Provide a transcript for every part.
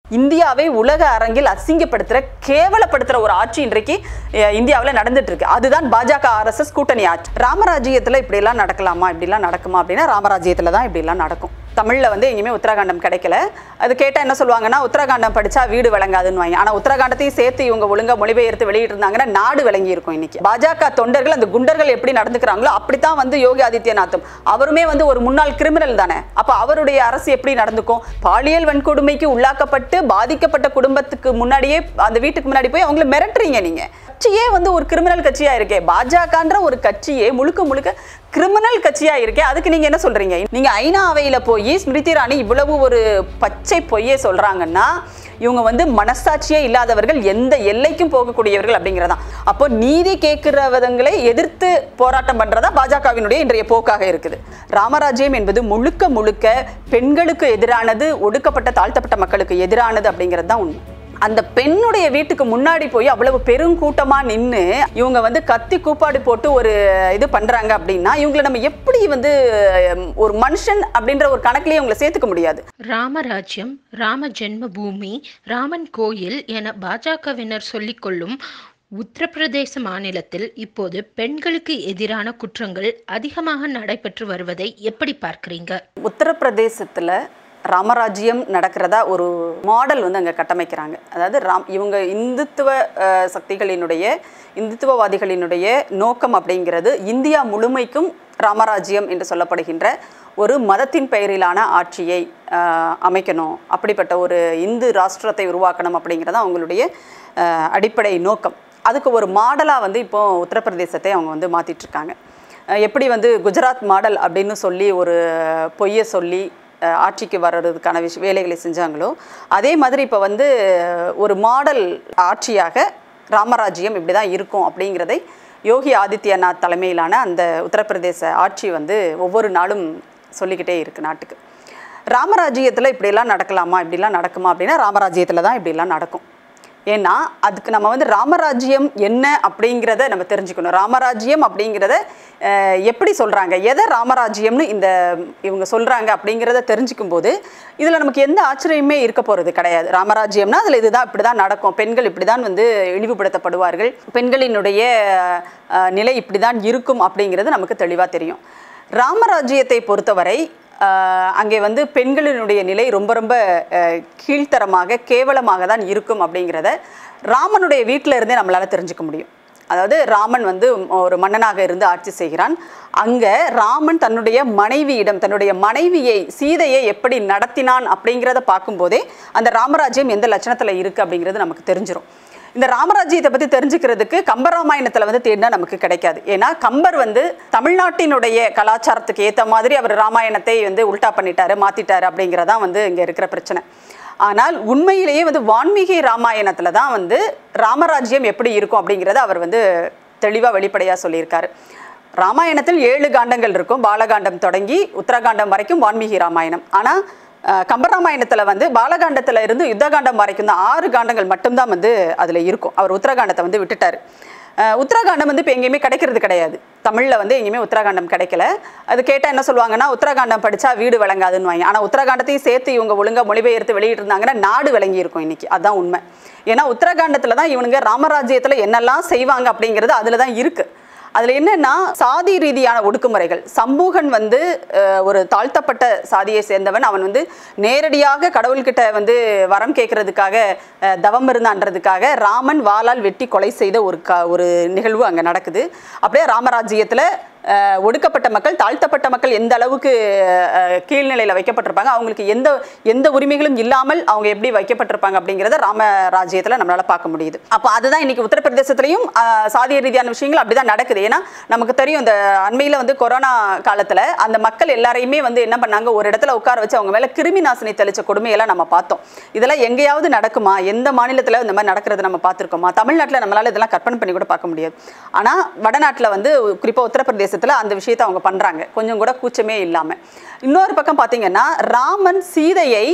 இந்தியாவை உலக அரங்கில் அசிங்கப்படுத்துற கேவலப்படுத்துற ஒரு ஆட்சி இன்றைக்கு அஹ், இந்தியாவுல நடந்துட்டு இருக்கு அதுதான் பாஜக ஆர்எஸ்எஸ் கூட்டணி ஆட்சி ராமராஜ்யத்துல இப்படி எல்லாம் நடக்கலாமா இப்படி எல்லாம் நடக்குமா அப்படின்னா ராமராஜ்யத்துல தான் இப்படி எல்லாம் நடக்கும் தமிழ்ல வந்து எங்கேயுமே உத்தரகாண்டம் கிடைக்கல அது கேட்டா என்ன சொல்லுவாங்கன்னா உத்தரகாண்டம் படிச்சா வீடு விளங்காதுன்னு வாங்க ஆனா உத்தரகாண்டத்தையும் சேர்த்து இவங்க ஒழுங்கா மொழிபெயர்த்து வெளியிட்டு இருந்தாங்கன்னா நாடு விளங்கி இருக்கும் இன்னைக்கு பாஜக தொண்டர்கள் அந்த குண்டர்கள் எப்படி நடந்துக்கிறாங்களோ அப்படித்தான் வந்து யோகி ஆதித்யநாத்தும் அவருமே வந்து ஒரு முன்னாள் கிரிமினல் தானே அப்ப அவருடைய அரசு எப்படி நடந்துக்கும் பாலியல் வன்கொடுமைக்கு உள்ளாக்கப்பட்டு பாதிக்கப்பட்ட குடும்பத்துக்கு முன்னாடியே அந்த வீட்டுக்கு முன்னாடி போய் அவங்கள மிரட்டுறீங்க நீங்க கட்சியே வந்து ஒரு கிரிமினல் கட்சியா இருக்கே பாஜகன்ற ஒரு கட்சியே முழுக்க முழுக்க கிரிமினல் கட்சியா இருக்கே அதுக்கு நீங்க என்ன சொல்றீங்க நீங்க ஐநா அவையில போய் ஸ்மிருதி இராணி இவ்வளவு ஒரு பச்சை பொய்யே சொல்றாங்கன்னா இவங்க வந்து மனசாட்சியே இல்லாதவர்கள் எந்த எல்லைக்கும் போகக்கூடியவர்கள் அப்படிங்கிறதான் அப்போ நீதி கேட்கிறவங்களை எதிர்த்து போராட்டம் பண்றதா பாஜகவினுடைய இன்றைய போக்காக இருக்குது ராமராஜ்யம் என்பது முழுக்க முழுக்க பெண்களுக்கு எதிரானது ஒடுக்கப்பட்ட தாழ்த்தப்பட்ட மக்களுக்கு எதிரானது அப்படிங்கிறது தான் உண்மை அந்த பெண்ணுடைய வீட்டுக்கு முன்னாடி போய் அவ்வளவு பெருங்கூட்டமா நின்று இவங்க வந்து கத்தி கூப்பாடு போட்டு ஒரு இது பண்றாங்க அப்படின்னா இவங்களை நம்ம எப்படி வந்து உம், ஒரு மனுஷன் அப்படின்ற ஒரு கணக்குலயே இவங்களை சேர்த்துக்க முடியாது ராமராஜ்யம் ராம ஜென்ம பூமி ராமன் கோயில் என பாஜகவினர் சொல்லிக்கொள்ளும் உத்தரப்பிரதேச மாநிலத்தில் இப்போது பெண்களுக்கு எதிரான குற்றங்கள் அதிகமாக நடைபெற்று வருவதை எப்படி பார்க்கிறீங்க உத்தரப்பிரதேசத்துல ராமராஜ்யம் நடக்கிறதா ஒரு மாடல் வந்து அங்கே கட்டமைக்கிறாங்க அதாவது ராம் இவங்க இந்துத்துவ அஹ், சக்திகளினுடைய இந்துத்துவவாதிகளினுடைய நோக்கம் அப்படிங்கிறது இந்தியா முழுமைக்கும் ராமராஜ்யம் என்று சொல்லப்படுகின்ற ஒரு மதத்தின் பெயரிலான ஆட்சியை அஹ், அமைக்கணும் அப்படிப்பட்ட ஒரு இந்து ராஷ்டிரத்தை உருவாக்கணும் அப்படிங்கிறது அவங்களுடைய அஹ், அடிப்படை நோக்கம் அதுக்கு ஒரு மாடலாக வந்து இப்போ உத்தரப்பிரதேசத்தை அவங்க வந்து மாத்திட்டு இருக்காங்க அஹ் எப்படி வந்து குஜராத் மாடல் அப்படின்னு சொல்லி ஒரு பொய்யை சொல்லி அஹ் ஆட்சிக்கு வர்றதுக்கான விஷ வேலைகளை செஞ்சாங்களோ அதே மாதிரி இப்போ வந்து ஒரு மாடல் ஆட்சியாக ராமராஜ்யம் இப்படி தான் இருக்கும் அப்படிங்கிறதை யோகி ஆதித்யநாத் தலைமையிலான அந்த உத்தரப்பிரதேச ஆட்சி வந்து ஒவ்வொரு நாளும் சொல்லிக்கிட்டே இருக்கு நாட்டுக்கு ராமராஜ்யத்தில் இப்படியெல்லாம் நடக்கலாமா இப்படிலாம் நடக்குமா அப்படின்னா ராமராஜ்யத்தில் தான் இப்படிலாம் நடக்கும் ஏன்னா அதுக்கு நம்ம வந்து ராமராஜ்யம் என்ன அப்படிங்கிறத நம்ம தெரிஞ்சுக்கணும் ராமராஜ்யம் அப்படிங்கிறத அஹ், எப்படி சொல்கிறாங்க எதை ராமராஜ்யம்னு இந்த இவங்க சொல்கிறாங்க அப்படிங்கிறத தெரிஞ்சுக்கும் போது இதில் நமக்கு எந்த ஆச்சரியமே இருக்க போகிறது கிடையாது ராமராஜ்யம்னா அதில் இதுதான் இப்படி தான் நடக்கும் பெண்கள் இப்படி தான் வந்து இழிவுபடுத்தப்படுவார்கள் பெண்களினுடைய அஹ், நிலை இப்படி தான் இருக்கும் அப்படிங்கிறது நமக்கு தெளிவாக தெரியும் ராமராஜ்யத்தை பொறுத்தவரை ஆஹ் அங்கே வந்து பெண்களினுடைய நிலை ரொம்ப ரொம்ப ஆஹ் கீழ்த்தரமாக கேவலமாக தான் இருக்கும் அப்படிங்கிறத ராமனுடைய வீட்டில் இருந்தே நம்மளால் தெரிஞ்சுக்க முடியும் அதாவது ராமன் வந்து ஒரு மன்னனாக இருந்து ஆட்சி செய்கிறான் அங்கே ராமன் தன்னுடைய மனைவியிடம் தன்னுடைய மனைவியை சீதையை எப்படி நடத்தினான் அப்படிங்கிறத பார்க்கும்போதே அந்த ராமராஜ்யம் எந்த லட்சணத்தில் இருக்குது அப்படிங்கிறது நமக்கு தெரிஞ்சிரும் இந்த ராமராஜ்யத்தை பற்றி தெரிஞ்சுக்கிறதுக்கு கம்பராமாயணத்தில் வந்து தேடினா நமக்கு கிடைக்காது ஏன்னா கம்பர் வந்து தமிழ்நாட்டினுடைய கலாச்சாரத்துக்கு ஏற்ற மாதிரி அவர் ராமாயணத்தை வந்து உல்டா பண்ணிட்டாரு மாற்றிட்டாரு அப்படிங்கிறதான் வந்து இங்கே இருக்கிற பிரச்சனை ஆனால் உண்மையிலேயே வந்து வான்மீகி ராமாயணத்தில் தான் வந்து ராமராஜ்யம் எப்படி இருக்கும் அப்படிங்கிறத அவர் வந்து தெளிவாக வெளிப்படையாக சொல்லியிருக்காரு ராமாயணத்தில் ஏழு காண்டங்கள் இருக்கும் பாலகாண்டம் தொடங்கி உத்தரகாண்டம் வரைக்கும் வான்மீகி ராமாயணம் ஆனால் அஹ், கம்பராமாயணத்தில் வந்து பாலகாண்டத்தில் இருந்து யுத்தகாண்டம் வரைக்கும் தான் ஆறு காண்டங்கள் மட்டும்தான் வந்து அதில் இருக்கும் அவர் உத்தரகாண்டத்தை வந்து விட்டுட்டார் அஹ், உத்தரகாண்டம் வந்து இப்போ எங்கேயுமே கிடைக்கிறது கிடையாது தமிழில் வந்து எங்கேயுமே உத்தரகாண்டம் கிடைக்கல அது கேட்டால் என்ன சொல்லுவாங்கன்னா உத்தரகாண்டம் படித்தா வீடு விளங்காதுன்னு வாங்க ஆனால் உத்தரகாண்டத்தையும் சேர்த்து இவங்க ஒழுங்கா மொழிபெயர்த்து வெளியிட்டு இருந்தாங்கன்னா நாடு விளங்கி இருக்கும் இன்னைக்கு அதுதான் உண்மை ஏன்னா உத்தரகாண்டத்தில் தான் இவனுங்க ராமராஜ்யத்தில் என்னெல்லாம் செய்வாங்க அப்படிங்கிறது அதில் தான் இருக்குது அதில் என்னன்னா சாதி ரீதியான ஒடுக்குமுறைகள் சமூகன் வந்து அஹ், ஒரு தாழ்த்தப்பட்ட சாதியை சேர்ந்தவன் அவன் வந்து நேரடியாக கடவுள்கிட்ட வந்து வரம் கேட்கறதுக்காக அஹ், தவம் இருந்தான்றதுக்காக ராமன் வாளால் வெட்டி கொலை செய்த ஒரு க ஒரு நிகழ்வு அங்கே நடக்குது அப்படியே ராமராஜ்யத்தில் அஹ், ஒடுக்கப்பட்ட மக்கள் தாழ்த்தப்பட்ட மக்கள் எந்த அளவுக்கு அஹ், கீழ்நிலையில் வைக்கப்பட்டிருப்பாங்க அவங்களுக்கு எந்த எந்த உரிமைகளும் இல்லாமல் அவங்க எப்படி வைக்கப்பட்டிருப்பாங்க அப்படிங்கிறத ராமராஜ்யத்தில் நம்மளால் பார்க்க முடியுது அப்போ அதுதான் இன்னைக்கு உத்தரப்பிரதேசத்துலையும் அஹ், சாதிய ரீதியான விஷயங்கள் அப்படிதான் நடக்குது ஏன்னா நமக்கு தெரியும் இந்த அண்மையில் வந்து கொரோனா காலத்தில் அந்த மக்கள் எல்லாரையுமே வந்து என்ன பண்ணாங்க ஒரு இடத்துல உட்கார வச்சு அவங்க மேலே கிருமி நாசினி தெளிச்ச கொடுமையெல்லாம் நம்ம பார்த்தோம் இதெல்லாம் எங்கேயாவது நடக்குமா எந்த மாநிலத்தில் இந்த மாதிரி நடக்கிறது நம்ம பார்த்துருக்கோமா தமிழ்நாட்டில் நம்மளால இதெல்லாம் கற்பனை பண்ணி கூட பார்க்க முடியாது ஆனால் வடநாட்டில் வந்து குறிப்பாக உத்தரப்பிரதேசத்தில் அந்த விஷயத்தை அவங்க பண்ணுறாங்க கொஞ்சம் கூட கூச்சமே இல்லாமல் இன்னொரு பக்கம் பார்த்தீங்கன்னா ராமன் சீதையை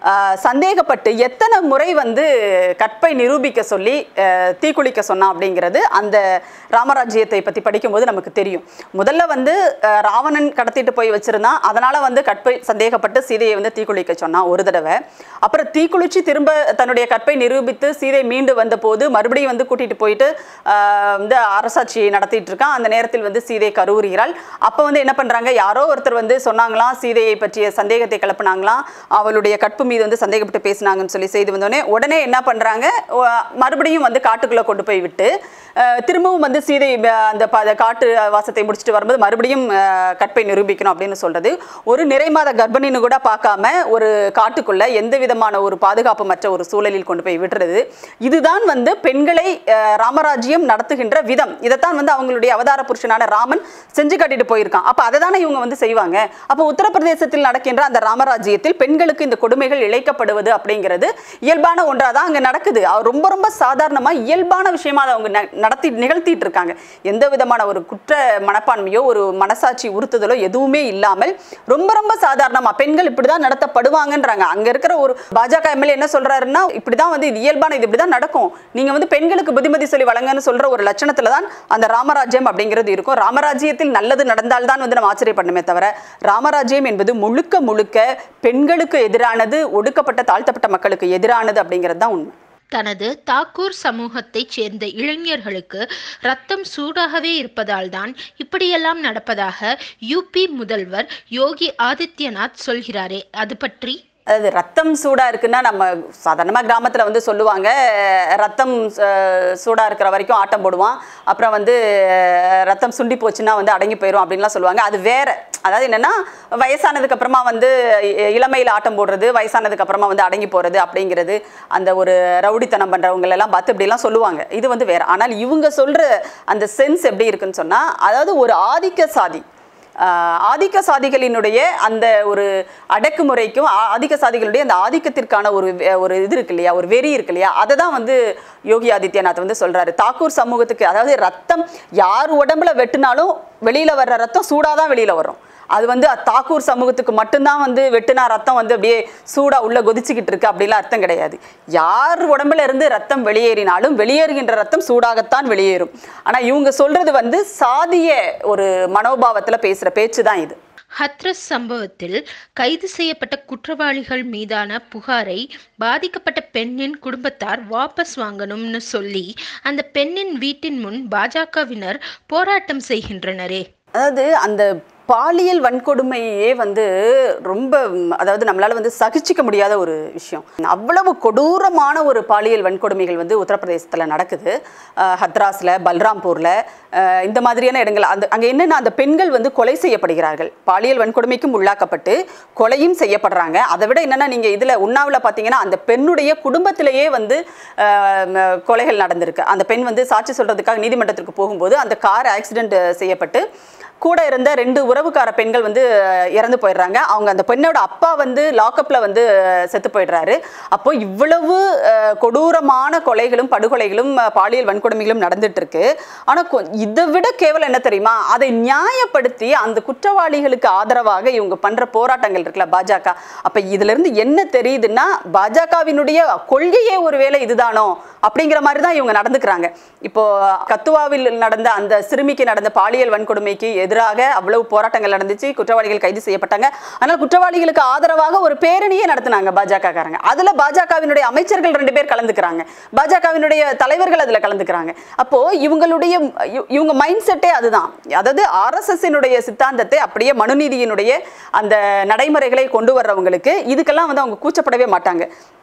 ஆஹ், சந்தேகப்பட்டு எத்தனை முறை வந்து கற்பை நிரூபிக்க சொல்லி ஆஹ், தீக்குளிக்க சொன்னான் அப்படிங்கிறது அந்த ராமராஜ்யத்தை பற்றி படிக்கும்போது நமக்கு தெரியும் முதல்ல வந்து ஆஹ், ராவணன் கடத்திட்டு போய் வச்சிருந்தான் அதனால வந்து கற்பை சந்தேகப்பட்டு சீதையை வந்து தீக்குளிக்க சொன்னான் ஒரு தடவை அப்புறம் தீக்குளிச்சு திரும்ப தன்னுடைய கற்பை நிரூபித்து சீதை மீண்டு வந்த போது மறுபடியும் வந்து கூட்டிட்டு போயிட்டு ஆஹ், வந்து அரசாட்சியை நடத்திட்டு இருக்கான் அந்த நேரத்தில் வந்து சீதை கருவுறுகிறாள் அப்போ வந்து என்ன பண்றாங்க யாரோ ஒருத்தர் வந்து சொன்னாங்களாம் சீதையை பற்றிய சந்தேகத்தை கிளப்புனாங்களாம் அவளுடைய கற்பு மீது வந்து சந்தேகப்பட்டு பேசினாங்கன்னு சொல்லி செய்து வந்தோடனே உடனே என்ன பண்றாங்க ஒ- மறுபடியும் வந்து காட்டுக்குள்ள கொண்டு போய் விட்டு அஹ், திரும்பவும் வந்து சீதை அஹ், அந்த ப- அந்த காட்டு வாசத்தை முடிச்சுட்டு வரும்போது மறுபடியும் அஹ், கற்பை நிரூபிக்கணும் அப்படின்னு சொல்றது ஒரு நிறைமாத கர்ப்பிணின்னு கூட பார்க்காம ஒரு காட்டுக்குள்ள எந்த விதமான ஒரு பாதுகாப்புமற்ற ஒரு சூழலில் கொண்டு போய் விடுறது இதுதான் வந்து பெண்களை அஹ், ராமராஜ்யம் நடத்துகின்ற விதம் இதைத்தான் வந்து அவங்களுடைய அவதார புருஷனான ராமன் செஞ்சு காட்டிட்டு போயிருக்கான் அப்ப அதை தானே இவங்க வந்து செய்வாங்க அப்போ உத்தரப்பிரதேசத்தில் நடக்கின்ற அந்த ராமராஜ்யத்தில் பெண்களுக்கு இந்த கொடுமைகள் இழைக்கப்படுவது அப்படிங்கிறது இயல்பான ஒன்றா தான் அங்க நடக்குது அவர் ரொம்ப ரொம்ப சாதாரணமா இயல்பான விஷயமா அதை அவங்க ந- நடத்தி நிகழ்த்திட்டு இருக்காங்க எந்த விதமான ஒரு குற்ற மனப்பான்மையோ ஒரு மனசாட்சி உறுத்துதலோ எதுவுமே இல்லாமல் ரொம்ப ரொம்ப சாதாரணமா பெண்கள் இப்படிதான் நடத்தப்படுவாங்கன்றாங்க அங்க இருக்கிற ஒரு பாஜக எம்எல்ஏ என்ன சொல்றாருன்னா இப்படிதான் வந்து இது இயல்பான இது இப்படிதான் நடக்கும் நீங்க வந்து பெண்களுக்கு புத்திமதி சொல்லி வழங்கன்னு சொல்ற ஒரு லட்சணத்துல தான் அந்த ராமராஜ்யம் அப்படிங்கிறது இருக்கும் ராமராஜ்யத்தில் நல்லது நடந்தால்தான் வந்து நம்ம ஆச்சரியப்படணுமே தவிர ராமராஜ்யம் என்பது முழுக்க முழுக்க பெண்களுக்கு எதிரானது ஒடுக்கப்பட்ட தாழ்த்தப்பட்ட மக்களுக்கு எதிரானது அப்படிங்கிறது தான் உண்மை தனது தாக்கூர் சமூகத்தைச் சேர்ந்த இளைஞர்களுக்கு ரத்தம் சூடாகவே இருப்பதால் தான் இப்படியெல்லாம் நடப்பதாக யூபி முதல்வர் யோகி ஆதித்யநாத் சொல்கிறாரே அது பற்றி அதாவது ரத்தம் சூடா இருக்குன்னா நம்ம சாதாரணமா கிராமத்துல வந்து சொல்லுவாங்க அஹ், ரத்தம் அஹ், சூடா இருக்கிற வரைக்கும் ஆட்டம் போடுவான் அப்புறம் வந்து அஹ், ரத்தம் சுண்டி போச்சுன்னா வந்து அடங்கி போயிடும் அப்படின்லாம் சொல்லுவாங்க அது வேற அதாவது என்னன்னா வயசானதுக்கு அப்புறமா வந்து இ- இளமையில ஆட்டம் போடுறது வயசானதுக்கு அப்புறமா வந்து அடங்கி போறது அப்படிங்கிறது அந்த ஒரு ரவுடித்தனம் பண்றவங்க எல்லாம் பார்த்து இப்படிலாம் சொல்லுவாங்க இது வந்து வேற ஆனால் இவங்க சொல்ற அந்த சென்ஸ் எப்படி இருக்குன்னு சொன்னா அதாவது ஒரு ஆதிக்க சாதி ஆஹ் ஆதிக்க சாதிகளினுடைய அந்த ஒரு அடக்குமுறைக்கும் ஆ- ஆதிக்க சாதிகளுடைய அந்த ஆதிக்கத்திற்கான ஒரு வே- ஒரு இது இருக்கு இல்லையா ஒரு வெறி இருக்கு இல்லையா அதை தான் வந்து யோகி ஆதித்யநாத் வந்து சொல்றாரு தாக்கூர் சமூகத்துக்கு அதாவது ரத்தம் யார் உடம்புல வெட்டினாலும் வெளியில வர்ற ரத்தம் சூடாதான் வெளியில வரும் அது வந்து அ- தாக்கூர் சமூகத்துக்கு மட்டும்தான் வந்து வெட்டுனா ரத்தம் வந்து அப்படியே சூடா உள்ள கொதிச்சுக்கிட்டு இருக்கு அப்படிலாம் அர்த்தம் கிடையாது யார் உடம்புல இருந்து ரத்தம் வெளியேறினாலும் வெளியேறுகின்ற ரத்தம் சூடாகத்தான் வெளியேறும் ஆனா இவங்க சொல்றது வந்து சாதிய ஒரு மனோபாவத்துல பேசுற பேச்சு தான் இது ஹத்ரஸ் சம்பவத்தில் கைது செய்யப்பட்ட குற்றவாளிகள் மீதான புகாரை பாதிக்கப்பட்ட பெண்ணின் குடும்பத்தார் வாபஸ் வாங்கணும்னு சொல்லி அந்த பெண்ணின் வீட்டின் முன் பாஜகவினர் போராட்டம் செய்கின்றனரே அதாவது அந்த பாலியல் வன்கொடுமையே வந்து ரொம்ப ம், அதாவது நம்மளால வந்து சகிச்சிக்க முடியாத ஒரு விஷயம் அவ்வளவு கொடூரமான ஒரு பாலியல் வன்கொடுமைகள் வந்து உத்தரப்பிரதேசத்தில் நடக்குது அஹ், ஹத்ராஸ்ல பல்ராம்பூர்ல அஹ், இந்த மாதிரியான இடங்கள் அந்த அங்கே என்னென்ன அந்த பெண்கள் வந்து கொலை செய்யப்படுகிறார்கள் பாலியல் வன்கொடுமைக்கும் உள்ளாக்கப்பட்டு கொலையும் செய்யப்படுறாங்க அதை விட என்னன்னா நீங்க இதுல உண்ணாவில் பார்த்தீங்கன்னா அந்த பெண்ணுடைய குடும்பத்திலேயே வந்து அஹ், ம, கொலைகள் நடந்திருக்கு அந்த பெண் வந்து சாட்சி சொல்றதுக்காக நீதிமன்றத்திற்கு போகும்போது அந்த கார் ஆக்சிடென்ட் செய்யப்பட்டு கூட இருந்த ரெண்டு உறவுக்கார பெண்கள் வந்து அஹ், இறந்து போயிடுறாங்க அவங்க அந்த பெண்ணோட அப்பா வந்து லாக்அப்ல வந்து அஹ், செத்து போயிடுறாரு அப்போ இவ்வளவு அஹ், கொடூரமான கொலைகளும் படுகொலைகளும் அஹ், பாலியல் வன்கொடுமைகளும் நடந்துட்டு இருக்கு ஆனா கொ- இதை விட கேவலம் என்ன தெரியுமா அதை நியாயப்படுத்தி அந்த குற்றவாளிகளுக்கு ஆதரவாக இவங்க பண்ற போராட்டங்கள் இருக்குல்ல பாஜக அப்ப இதுல இருந்து என்ன தெரியுதுன்னா பாஜகவினுடைய கொள்கையே ஒருவேளை இதுதானோ அப்படிங்கிற மாதிரி தான் இவங்க நடந்துக்கிறாங்க இப்போ கத்துவாவில் நடந்த அந்த சிறுமிக்கு நடந்த பாலியல் வன்கொடுமைக்கு எதிராக அவ்வளவு போராட்டங்கள் நடந்துச்சு குற்றவாளிகள் கைது செய்யப்பட்டாங்க ஆனால் குற்றவாளிகளுக்கு ஆதரவாக ஒரு பேரணியே நடத்தினாங்க பாஜக காரங்க அதுல பாஜகவினுடைய அமைச்சர்கள் ரெண்டு பேர் கலந்துக்கிறாங்க பாஜகவினுடைய தலைவர்கள் அதுல கலந்துக்கிறாங்க அப்போ இவங்களுடைய இவ- இவங்க மைண்ட் செட்டே அதுதான் அதாவது ஆர்எஸ்எஸ்னுடைய சித்தாந்தத்தை அப்படியே மனுநீதியினுடைய அந்த நடைமுறைகளை கொண்டு வர்றவங்களுக்கு இதுக்கெல்லாம் வந்து அவங்க கூச்சப்படவே மாட்டாங்க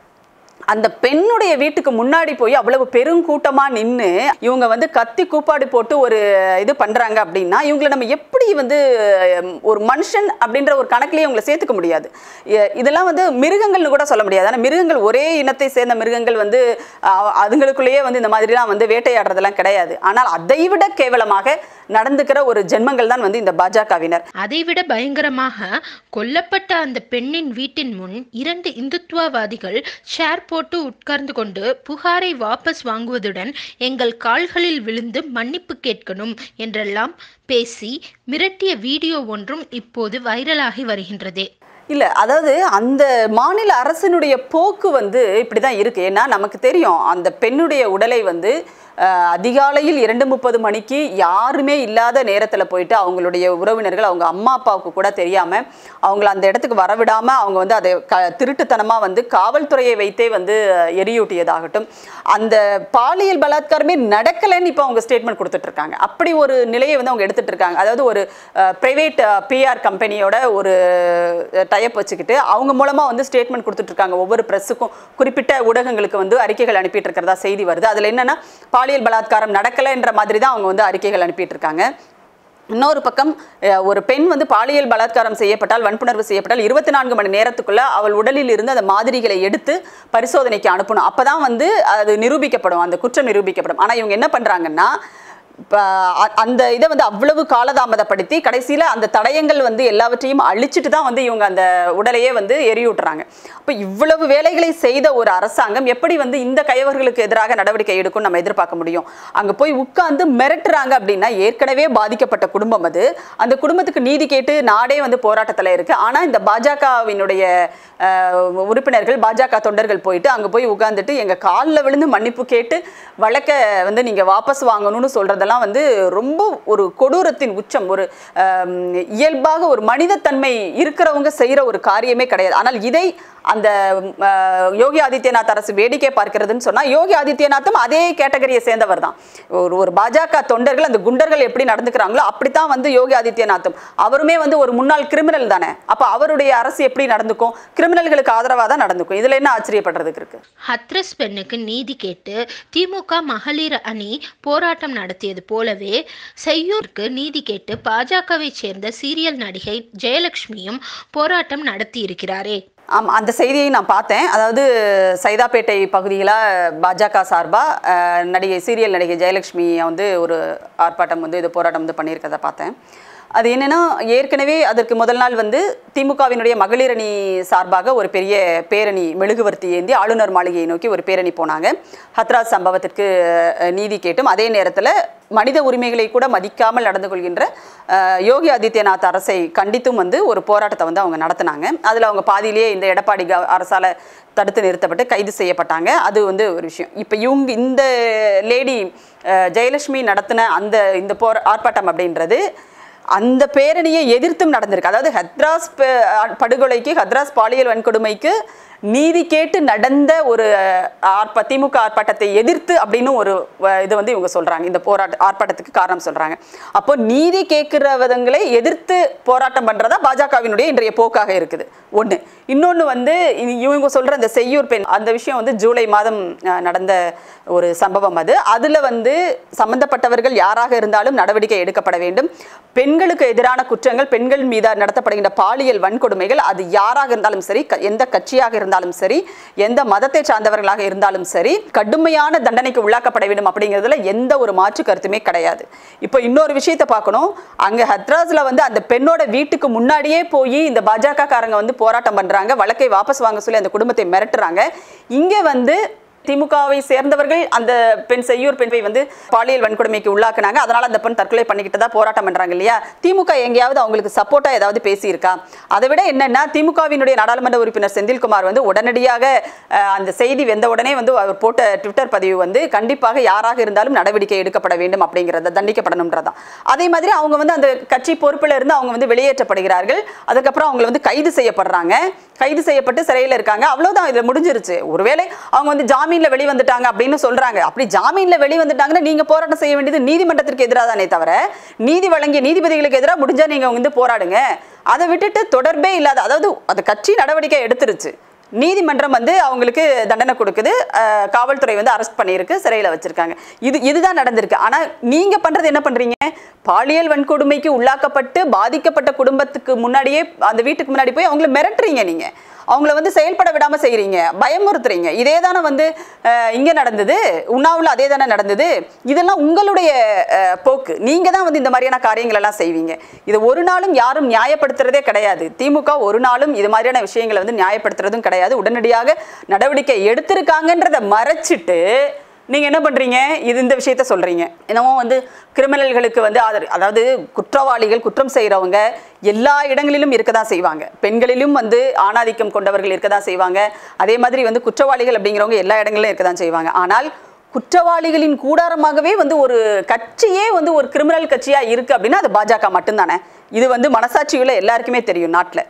அந்த பெண்ணுடைய வீட்டுக்கு முன்னாடி போய் அவ்வளவு பெருங்கூட்டமா நின்று இவங்க வந்து கத்தி கூப்பாடு போட்டு ஒரு இது பண்றாங்க அப்படின்னா இவங்களை நம்ம எப்படி வந்து ஹம், ஒரு மனுஷன் அப்படின்ற ஒரு கணக்குலயே இவங்களை சேர்த்துக்க முடியாது இ- இதெல்லாம் வந்து மிருகங்கள்னு கூட சொல்ல முடியாது ஆனால் மிருகங்கள் ஒரே இனத்தை சேர்ந்த மிருகங்கள் வந்து அ- அதுங்களுக்குள்ளேயே வந்து இந்த மாதிரிலாம் வந்து வேட்டையாடுறதெல்லாம் கிடையாது ஆனால் அதை விட கேவலமாக நடந்துக்கிற ஒரு ஜென்மங்கள் தான் வந்து இந்த பாஜகவினர் அதைவிட பயங்கரமாக கொல்லப்பட்ட அந்த பெண்ணின் வீட்டின் முன் இரண்டு இந்துத்துவவாதிகள் சேர் போட்டு உட்கார்ந்து கொண்டு புகாரை வாபஸ் வாங்குவதுடன் எங்கள் கால்களில் விழுந்து மன்னிப்பு கேட்கணும் என்றெல்லாம் பேசி மிரட்டிய வீடியோ ஒன்றும் இப்போது வைரலாகி வருகின்றதே இல்லை அதாவது அந்த மாநில அரசினுடைய போக்கு வந்து இப்படி தான் இருக்குது ஏன்னா நமக்கு தெரியும் அந்த பெண்ணுடைய உடலை வந்து அஹ், அதிகாலையில் இரண்டு முப்பது மணிக்கு யாருமே இல்லாத நேரத்தில் போயிட்டு அவங்களுடைய உறவினர்கள் அவங்க அம்மா அப்பாவுக்கு கூட தெரியாமல் அவங்கள அந்த இடத்துக்கு வரவிடாமல் அவங்க வந்து அதை க திருட்டுத்தனமாக வந்து காவல்துறையை வைத்தே வந்து அஹ், எரியூட்டியதாகட்டும் அந்த பாலியல் பலாத்காரமே நடக்கலைன்னு இப்போ அவங்க ஸ்டேட்மெண்ட் கொடுத்துட்ருக்காங்க அப்படி ஒரு நிலையை வந்து அவங்க எடுத்துட்டு இருக்காங்க அதாவது ஒரு ப்ரைவேட் பிஆர் கம்பெனியோட ஒரு டைப் வச்சுக்கிட்டு அவங்க மூலமாக வந்து ஸ்டேட்மெண்ட் கொடுத்துட்டு இருக்காங்க ஒவ்வொரு ப்ரெஸ்ஸுக்கும் குறிப்பிட்ட ஊடகங்களுக்கு வந்து அறிக்கைகள் அனுப்பிட்டு இருக்கிறதா செய்தி வருது அதில் என்னன்னா பாலியல் பலாத்காரம் நடக்கலைன்ற மாதிரி தான் அவங்க வந்து அறிக்கைகள் அனுப்பிட்டு இருக்காங்க இன்னொரு பக்கம் அஹ், ஒரு பெண் வந்து பாலியல் பலாத்காரம் செய்யப்பட்டால் வன்புணர்வு செய்யப்பட்டால் இருபத்தி நான்கு மணி நேரத்துக்குள்ள அவள் உடலில் இருந்து அந்த மாதிரிகளை எடுத்து பரிசோதனைக்கு அனுப்பணும் அப்பதான் வந்து அது நிரூபிக்கப்படும் அந்த குற்றம் நிரூபிக்கப்படும் ஆனா இவங்க என்ன பண்றாங்கன்னா இப்ப அ- அந்த இதை வந்து அவ்வளவு காலதாமதப்படுத்தி கடைசியில் அந்த தடயங்கள் வந்து எல்லாவற்றையும் அழிச்சிட்டு தான் வந்து இவங்க அந்த உடலையே வந்து எரியூட்டுறாங்க அப்போ இவ்வளவு வேலைகளை செய்த ஒரு அரசாங்கம் எப்படி வந்து இந்த கயவர்களுக்கு எதிராக நடவடிக்கை எடுக்கும் நம்ம எதிர்பார்க்க முடியும் அங்கே போய் உட்கார்ந்து மிரட்டுறாங்க அப்படின்னா ஏற்கனவே பாதிக்கப்பட்ட குடும்பம் அது அந்த குடும்பத்துக்கு நீதி கேட்டு நாடே வந்து போராட்டத்தில் இருக்கு ஆனால் இந்த பாஜகவினுடைய அஹ், உறுப்பினர்கள் பாஜக தொண்டர்கள் போயிட்டு அங்கே போய் உட்கார்ந்துட்டு எங்கள் காலில் விழுந்து மன்னிப்பு கேட்டு வழக்கை வந்து நீங்கள் வாபஸ் வாங்கணும்னு சொல்கிறதெல்லாம் வந்து ரொம்ப ஒரு கொடூரத்தின் உச்சம் ஒரு அஹ், இயல்பாக ஒரு மனிதத்தன்மை இருக்கிறவங்க செய்கிற ஒரு காரியமே கிடையாது ஆனால் இதை அந்த அஹ், யோகி ஆதித்யநாத் அரசு வேடிக்கை பார்க்கிறதுன்னு சொன்னால் யோகி ஆதித்யநாத்தும் அதே கேட்டகரியை சேர்ந்தவர் தான் ஒரு ஒரு பாஜக தொண்டர்கள் அந்த குண்டர்கள் எப்படி நடந்துக்கிறாங்களோ அப்படித்தான் வந்து யோகி ஆதித்யநாத்தும் அவருமே வந்து ஒரு முன்னாள் கிரிமினல் தானே அப்போ அவருடைய அரசு எப்படி நடந்துக்கும் கிரிமினல்களுக்கு ஆதரவாக தான் நடந்துக்கும் இதில் என்ன ஆச்சரியப்படுறதுக்கு இருக்கு ஹத்ரஸ் பெண்ணுக்கு நீதி கேட்டு திமுக மகளிர் அணி போராட்டம் நடத்தியது போலவே செய்யூருக்கு நீதி கேட்டு பாஜகவை சேர்ந்த சீரியல் நடிகை ஜெயலட்சுமியும் போராட்டம் நடத்தியிருக்கிறாரே ஆமாம் அந்த செய்தியை நான் பார்த்தேன் அதாவது சைதாப்பேட்டை பகுதியில் பாஜக சார்பாக நடிகை சீரியல் நடிகை ஜெயலட்சுமி வந்து ஒரு ஆர்ப்பாட்டம் வந்து இது போராட்டம் வந்து பண்ணியிருக்கதை பார்த்தேன் அது என்னன்னா ஏற்கனவே அதற்கு முதல் நாள் வந்து திமுகவினுடைய மகளிர் அணி சார்பாக ஒரு பெரிய பேரணி மெழுகுவர்த்தி ஏந்தி ஆளுநர் மாளிகையை நோக்கி ஒரு பேரணி போனாங்க ஹத்ராஸ் சம்பவத்திற்கு அஹ், நீதி கேட்டும் அதே நேரத்தில் மனித உரிமைகளை கூட மதிக்காமல் நடந்து கொள்கின்ற அஹ், யோகி ஆதித்யநாத் அரசை கண்டித்தும் வந்து ஒரு போராட்டத்தை வந்து அவங்க நடத்தினாங்க அதில் அவங்க பாதியிலேயே இந்த எடப்பாடி க- அரசால தடுத்து நிறுத்தப்பட்டு கைது செய்யப்பட்டாங்க அது வந்து ஒரு விஷயம் இப்போ இவங்க இந்த லேடி ஜெயலட்சுமி நடத்தின அந்த இந்த போரா ஆர்ப்பாட்டம் அப்படின்றது அந்த பேரணியை எதிர்த்தும் நடந்திருக்கு அதாவது ஹத்ராஸ் ப- படுகொலைக்கு ஹத்ராஸ் பாலியல் வன்கொடுமைக்கு நீதி கேட்டு நடந்த ஒரு ஆர்ப்ப திமுக ஆர்ப்பாட்டத்தை எதிர்த்து அப்படின்னு ஒரு வ- இது வந்து இவங்க சொல்றாங்க இந்த போராட்ட ஆர்ப்பாட்டத்துக்கு காரணம் சொல்றாங்க அப்போ நீதி கேட்கிறவங்களை எதிர்த்து போராட்டம் பண்றதா பாஜகவினுடைய இன்றைய போக்காக இருக்குது ஒண்ணு இன்னொன்னு வந்து இ- இவங்க சொல்ற அந்த செய்யூர் பெண் அந்த விஷயம் வந்து ஜூலை மாதம் அஹ், நடந்த ஒரு சம்பவம் அது அதுல வந்து சம்பந்தப்பட்டவர்கள் யாராக இருந்தாலும் நடவடிக்கை எடுக்கப்பட வேண்டும் பெண்களுக்கு எதிரான குற்றங்கள் பெண்கள் மீது நடத்தப்படுகின்ற பாலியல் வன்கொடுமைகள் அது யாராக இருந்தாலும் சரி க- எந்த கட்சியாக இருந்தாலும் சரி எந்த மதத்தை சார்ந்தவர்களாக இருந்தாலும் சரி கடுமையான தண்டனைக்கு உள்ளாக்கப்பட வேண்டும் அப்படிங்கிறதுல எந்த ஒரு மாற்று கருத்துமே கிடையாது இப்போ இன்னொரு விஷயத்தை பார்க்கணும் அங்க ஹத்ராஸ்ல வந்து அந்த பெண்ணோட வீட்டுக்கு முன்னாடியே போய் இந்த பாஜக காரங்க வந்து போராட்டம் பண்றாங்க வழக்கை வாபஸ் வாங்க சொல்லி அந்த குடும்பத்தை மிரட்டுறாங்க இங்க வந்து திமுகவை சேர்ந்தவர்கள் அந்த பெண் செய்யூர் பெண்ணை வந்து பாலியல் வன்கொடுமைக்கு உள்ளாக்குனாங்க அதனால அந்த பெண் தற்கொலை பண்ணிக்கிட்டதா போராட்டம் பண்றாங்க இல்லையா திமுக எங்கேயாவது அவங்களுக்கு சப்போர்ட்டா ஏதாவது பேசியிருக்கா அதை விட என்னன்னா திமுகவினுடைய நாடாளுமன்ற உறுப்பினர் செந்தில்குமார் வந்து உடனடியாக அஹ், அந்த செய்தி வெந்த உடனே வந்து அவர் போட்ட ட்விட்டர் பதிவு வந்து கண்டிப்பாக யாராக இருந்தாலும் நடவடிக்கை எடுக்கப்பட வேண்டும் அப்படிங்கிறத தண்டிக்கப்படணும்ன்றதான் அதே மாதிரி அவங்க வந்து அந்த கட்சி பொறுப்பில் இருந்து அவங்க வந்து வெளியேற்றப்படுகிறார்கள் அதுக்கப்புறம் அவங்களை வந்து கைது செய்யப்படுறாங்க கைது செய்யப்பட்டு சிறையில் இருக்காங்க அவ்வளவுதான் இதுல முடிஞ்சிருச்சு ஒருவேளை அவங்க வந்து ஜாமீன்ல வெளிவந்துட்டாங்க அப்படின்னு சொல்றாங்க அப்படி ஜாமீன்ல வெளிவந்துட்டாங்கன்னா நீங்க போராட்டம் செய்ய வேண்டியது நீதிமன்றத்திற்கு எதிராக தானே தவிர நீதி வழங்கிய நீதிபதிகளுக்கு எதிராக முடிஞ்சா நீங்க வந்து போராடுங்க அதை விட்டுட்டு தொடர்பே இல்லாத அதாவது அது கட்சி நடவடிக்கை எடுத்துருச்சு நீதிமன்றம் வந்து அவங்களுக்கு தண்டனை கொடுக்குது அஹ், காவல்துறை வந்து அரெஸ்ட் பண்ணியிருக்கு சிறையில் வச்சிருக்காங்க இது இதுதான் நடந்திருக்கு ஆனால் நீங்க பண்றது என்ன பண்றீங்க பாலியல் வன்கொடுமைக்கு உள்ளாக்கப்பட்டு பாதிக்கப்பட்ட குடும்பத்துக்கு முன்னாடியே அந்த வீட்டுக்கு முன்னாடி போய் அவங்கள மிரட்டுறீங்க நீங்க அவங்கள வந்து செயல்பட விடாம செய்றீங்க பயமுறுத்துறீங்க இதே தானே வந்து அஹ், இங்க நடந்தது உண்ணாவுல அதே தானே நடந்தது இதெல்லாம் உங்களுடைய அஹ், போக்கு நீங்க தான் வந்து இந்த மாதிரியான காரியங்கள் எல்லாம் செய்வீங்க இது ஒரு நாளும் யாரும் நியாயப்படுத்துறதே கிடையாது திமுக ஒரு நாளும் இது மாதிரியான விஷயங்களை வந்து நியாயப்படுத்துறதும் கிடையாது உடனடியாக நடவடிக்கை எடுத்திருக்காங்கன்றதை மறைச்சிட்டு நீங்க என்ன பண்றீங்க இது இந்த விஷயத்த சொல்றீங்க என்னமோ வந்து கிரிமினல்களுக்கு வந்து ஆதர- அதாவது குற்றவாளிகள் குற்றம் செய்றவங்க எல்லா இடங்களிலும் இருக்க தான் செய்வாங்க பெண்களிலும் வந்து ஆணாதிக்கம் கொண்டவர்கள் இருக்க தான் செய்வாங்க அதே மாதிரி வந்து குற்றவாளிகள் அப்படிங்கிறவங்க எல்லா இடங்களிலும் இருக்க தான் செய்வாங்க ஆனால் குற்றவாளிகளின் கூடாரமாகவே வந்து ஒரு கட்சியே வந்து ஒரு கிரிமினல் கட்சியா இருக்கு அப்படின்னா அது பாஜக மட்டும்தானே இது வந்து மனசாட்சியுள்ள எல்லாருக்குமே தெரியும் நாட்டில்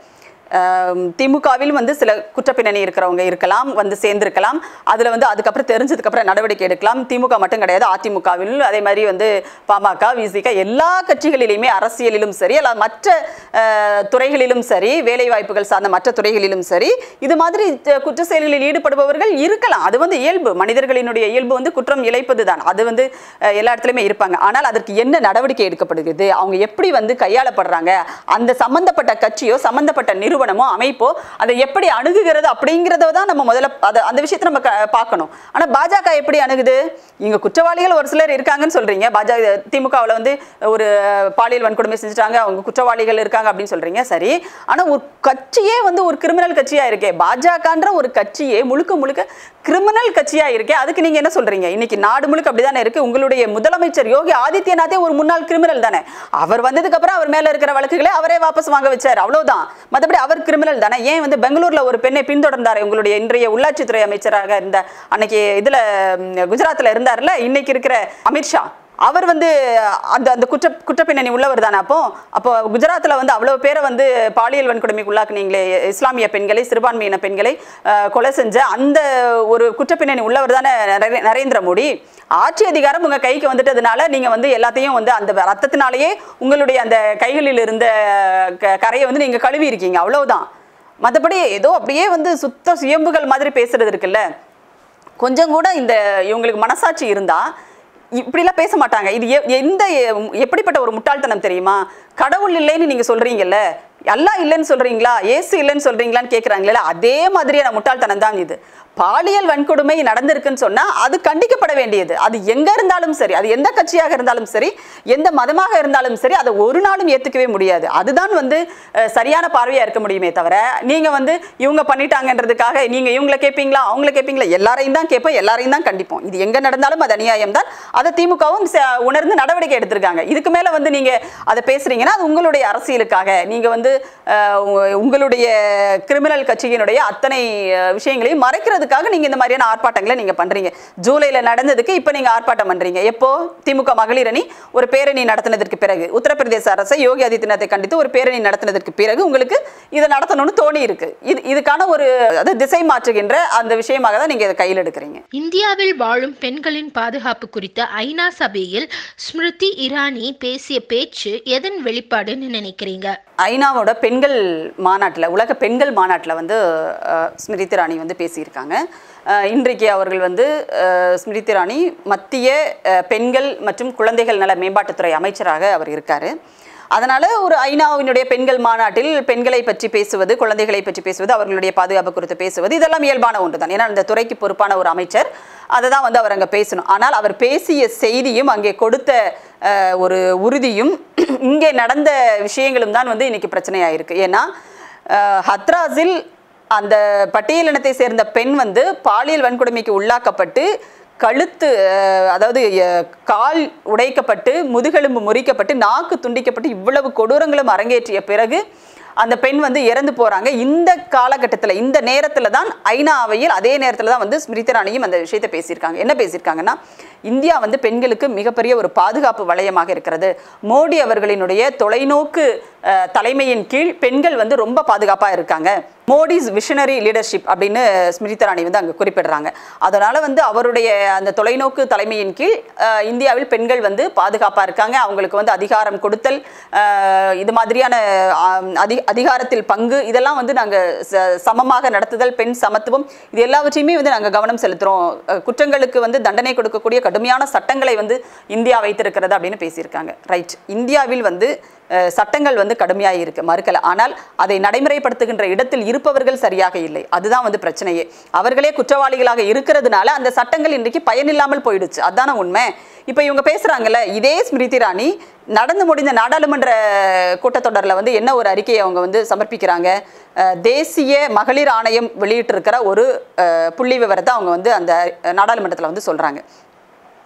திமுகவில் வந்து சில குற்றப்பின்னணி இருக்கிறவங்க இருக்கலாம் வந்து சேர்ந்திருக்கலாம் அதில் வந்து அதுக்கப்புறம் தெரிஞ்சதுக்கப்புறம் நடவடிக்கை எடுக்கலாம் திமுக மட்டும் கிடையாது அதிமுகவில் அதே மாதிரி வந்து பாமக விசிக எல்லா கட்சிகளிலுமே அரசியலிலும் சரி அல்ல மற்ற அஹ், துறைகளிலும் சரி வேலை வாய்ப்புகள் சார்ந்த மற்ற துறைகளிலும் சரி இது மாதிரி அஹ், குற்ற செயல்களில் ஈடுபடுபவர்கள் இருக்கலாம் அது வந்து இயல்பு மனிதர்களினுடைய இயல்பு வந்து குற்றம் இழைப்பது தான் அது வந்து அஹ், எல்லா இடத்துலையுமே இருப்பாங்க ஆனால் அதற்கு என்ன நடவடிக்கை எடுக்கப்படுகிறது அவங்க எப்படி வந்து கையாளப்படுறாங்க அந்த சம்பந்தப்பட்ட கட்சியோ சம்பந்தப்பட்ட நிறுவனமோ அமைப்போ அதை எப்படி அணுகுகிறது அப்படிங்கிறத தான் நம்ம முதல்ல அதை அந்த விஷயத்தை நம்ம க- பார்க்கணும் ஆனா பாஜக எப்படி அணுகுது இங்க குற்றவாளிகள் ஒரு சிலர் இருக்காங்கன்னு சொல்றீங்க பாஜக திமுகவில் வந்து ஒரு பாலியல் வன்கொடுமை செஞ்சுட்டாங்க அவங்க குற்றவாளிகள் இருக்காங்க அப்படின்னு சொல்றீங்க சரி ஆனா ஒரு கட்சியே வந்து ஒரு கிரிமினல் கட்சியா இருக்கே பாஜகன்ற ஒரு கட்சியே முழுக்க முழுக்க கிரிமினல் கட்சியா இருக்கே அதுக்கு நீங்க என்ன சொல்றீங்க இன்னைக்கு நாடு முழுக்க அப்படிதானே இருக்கு உங்களுடைய முதலமைச்சர் யோகி ஆதித்யநாத்தே ஒரு முன்னாள் கிரிமினல் தானே அவர் வந்ததுக்கு அப்புறம் அவர் மேல இருக்கிற வழக்குகளை அவரே வாபஸ் வாங்க வச்சார் அவ்வளவுதான் மத்தபடி அவர் கிரிமினல் தானே ஏன் வந்து பெங்களூர்ல ஒரு பெண்ணை பின்தொடர்ந்தாரு உங்களுடைய இன்றைய உள்ளாட்சித்துறை அமைச்சராக இருந்த அன்னைக்கு இதுல ம், குஜராத்ல இருந்தார்ல இன்னைக்கு இருக்கிற அமித்ஷா அவர் வந்து அந்த அந்த குற்ற குற்றப்பின்னணி உள்ளவர் தானே அப்போ அப்போ குஜராத்தில் வந்து அவ்வளவு பேரை வந்து பாலியல் வன்கொடுமைக்கு உள்ளாக்குனீங்களே இஸ்லாமிய பெண்களை சிறுபான்மையின பெண்களை அஹ், கொலை செஞ்ச அந்த ஒரு குற்றப்பின்னணி உள்ளவர் தானே நரே- நரேந்திர மோடி ஆட்சி அதிகாரம் உங்க கைக்கு வந்துட்டதுனால நீங்க வந்து எல்லாத்தையும் வந்து அந்த ரத்தத்தினாலேயே உங்களுடைய அந்த கைகளில் இருந்த க- கரையை வந்து நீங்க கழுவி இருக்கீங்க அவ்வளவுதான் மற்றபடி ஏதோ அப்படியே வந்து சுத்த சுயம்புகள் மாதிரி பேசுறது இருக்குல்ல கொஞ்சம் கூட இந்த இவங்களுக்கு மனசாட்சி இருந்தா இப்படிலாம் பேச மாட்டாங்க இது எ- எந்த எ- எப்படிப்பட்ட ஒரு முட்டாள்தனம் தெரியுமா கடவுள் இல்லைன்னு நீங்க சொல்றீங்கல்ல அல்லாஹ் இல்லைன்னு சொல்றீங்களா ஏசு இல்லைன்னு சொல்றீங்களான்னு கேட்குறாங்களே அதே மாதிரியான முட்டாள்தனம் தான் இது பாலியல் வன்கொடுமை நடந்திருக்குன்னு சொன்னா அது கண்டிக்கப்பட வேண்டியது அது எங்க இருந்தாலும் சரி அது எந்த கட்சியாக இருந்தாலும் சரி எந்த மதமாக இருந்தாலும் சரி அதை ஒரு நாளும் ஏத்துக்கவே முடியாது அதுதான் வந்து அஹ், சரியான பார்வையா இருக்க முடியுமே தவிர நீங்க வந்து இவங்க பண்ணிட்டாங்கன்றதுக்காக நீங்க இவங்கள கேட்பீங்களா அவங்கள கேட்பீங்களா எல்லாரையும் தான் கேட்போம் எல்லாரையும் தான் கண்டிப்போம் இது எங்க நடந்தாலும் அது அநியாயம் தான் அதை திமுகவும் ச- உணர்ந்து நடவடிக்கை எடுத்திருக்காங்க இதுக்கு மேல வந்து நீங்க அதை பேசுறீங்கன்னா அது உங்களுடைய அரசியலுக்காக நீங்க வந்து அஹ், உங்க- உங்களுடைய கிரிமினல் கட்சியினுடைய அத்தனை அஹ், விஷயங்களையும் மறைக்கிறதுக்காக நீங்க இந்த மாதிரியான ஆர்ப்பாட்டங்களை நீங்க பண்றீங்க ஜூலைல நடந்ததுக்கு இப்ப நீங்க ஆர்ப்பாட்டம் பண்றீங்க எப்போ திமுக மகளிர் அணி ஒரு பேரணி நடத்தினதற்கு பிறகு உத்தரப்பிரதேச அரசை யோகி ஆதித்யநாத்தை கண்டித்து ஒரு பேரணி நடத்தினதற்கு பிறகு உங்களுக்கு இதை நடத்தணும்னு தோணி இருக்கு இது இதுக்கான ஒரு அது திசை மாற்றுகின்ற அந்த விஷயமாக தான் நீங்க இதை கையில் எடுக்கிறீங்க இந்தியாவில் வாழும் பெண்களின் பாதுகாப்பு குறித்த ஐநா சபையில் ஸ்மிருதி இரானி பேசிய பேச்சு எதன் வெளிப்பாடுன்னு நினைக்கிறீங்க ஐநாவோட பெண்கள் மாநாட்டில் உலக பெண்கள் மாநாட்டில் வந்து அஹ், ஸ்மிருதி இராணி வந்து பேசியிருக்காங்க அஹ், இன்றைக்கு அவர்கள் வந்து அஹ், ஸ்மிருதி இராணி மத்திய அஹ், பெண்கள் மற்றும் குழந்தைகள் நல மேம்பாட்டுத்துறை அமைச்சராக அவர் இருக்கார் அதனால ஒரு ஐநாவினுடைய பெண்கள் மாநாட்டில் பெண்களை பற்றி பேசுவது குழந்தைகளை பற்றி பேசுவது அவர்களுடைய பாதுகாப்பு குறித்து பேசுவது இதெல்லாம் இயல்பான ஒன்று தான் ஏன்னா இந்த துறைக்கு பொறுப்பான ஒரு அமைச்சர் அதை தான் வந்து அவர் அங்கே பேசணும் ஆனால் அவர் பேசிய செய்தியும் அங்கே கொடுத்த அஹ், ஒரு உறுதியும் இங்கே நடந்த விஷயங்களும் தான் வந்து இன்னைக்கு பிரச்சனையாயிருக்கு ஏன்னா அஹ், ஹத்ராஸில் அந்த பட்டியலினத்தை சேர்ந்த பெண் வந்து பாலியல் வன்கொடுமைக்கு உள்ளாக்கப்பட்டு கழுத்து அஹ், அதாவது அஹ், கால் உடைக்கப்பட்டு முதுகெலும்பு முறிக்கப்பட்டு நாக்கு துண்டிக்கப்பட்டு இவ்வளவு கொடூரங்களும் அரங்கேற்றிய பிறகு அந்த பெண் வந்து இறந்து போறாங்க இந்த காலகட்டத்தில் இந்த நேரத்தில் தான் ஐநா அவையில் அதே நேரத்தில் தான் வந்து ஸ்மிருதி இராணியும் அந்த விஷயத்தை பேசியிருக்காங்க என்ன பேசியிருக்காங்கன்னா இந்தியா வந்து பெண்களுக்கு மிகப்பெரிய ஒரு பாதுகாப்பு வளையமாக இருக்கிறது மோடி அவர்களினுடைய தொலைநோக்கு அஹ், தலைமையின் கீழ் பெண்கள் வந்து ரொம்ப பாதுகாப்பாக இருக்காங்க மோடிஸ் விஷனரி லீடர்ஷிப் அப்படின்னு ஸ்மிருதி இராணி வந்து அங்கே குறிப்பிடுறாங்க அதனால வந்து அவருடைய அந்த தொலைநோக்கு தலைமையின் கீழ் அஹ், இந்தியாவில் பெண்கள் வந்து பாதுகாப்பாக இருக்காங்க அவங்களுக்கு வந்து அதிகாரம் கொடுத்தல் அஹ், இது மாதிரியான ஆம், அதி அதிகாரத்தில் பங்கு இதெல்லாம் வந்து நாங்கள் சமமாக நடத்துதல் பெண் சமத்துவம் இது எல்லாவற்றையுமே வந்து நாங்கள் கவனம் செலுத்துகிறோம் குற்றங்களுக்கு வந்து தண்டனை கொடுக்கக்கூடிய கடுமையான சட்டங்களை வந்து இந்தியா வைத்திருக்கிறது அப்படின்னு பேசியிருக்காங்க ரைட் இந்தியாவில் வந்து அஹ், சட்டங்கள் வந்து கடுமையாக இருக்கு மறுக்கல ஆனால் அதை நடைமுறைப்படுத்துகின்ற இடத்தில் இருப்பவர்கள் சரியாக இல்லை அதுதான் வந்து பிரச்சனையே அவர்களே குற்றவாளிகளாக இருக்கிறதுனால அந்த சட்டங்கள் இன்றைக்கு பயனில்லாமல் போயிடுச்சு அதான உண்மை இப்போ இவங்க பேசுறாங்கல்ல இதே ஸ்மிருதி இராணி நடந்து முடிந்த நாடாளுமன்ற கூட்டத்தொடரில் வந்து என்ன ஒரு அறிக்கையை அவங்க வந்து சமர்ப்பிக்கிறாங்க அஹ், தேசிய மகளிர் ஆணையம் வெளியிட்டிருக்கிற ஒரு அஹ், புள்ளி விவரத்தை அவங்க வந்து அந்த நாடாளுமன்றத்தில் வந்து சொல்றாங்க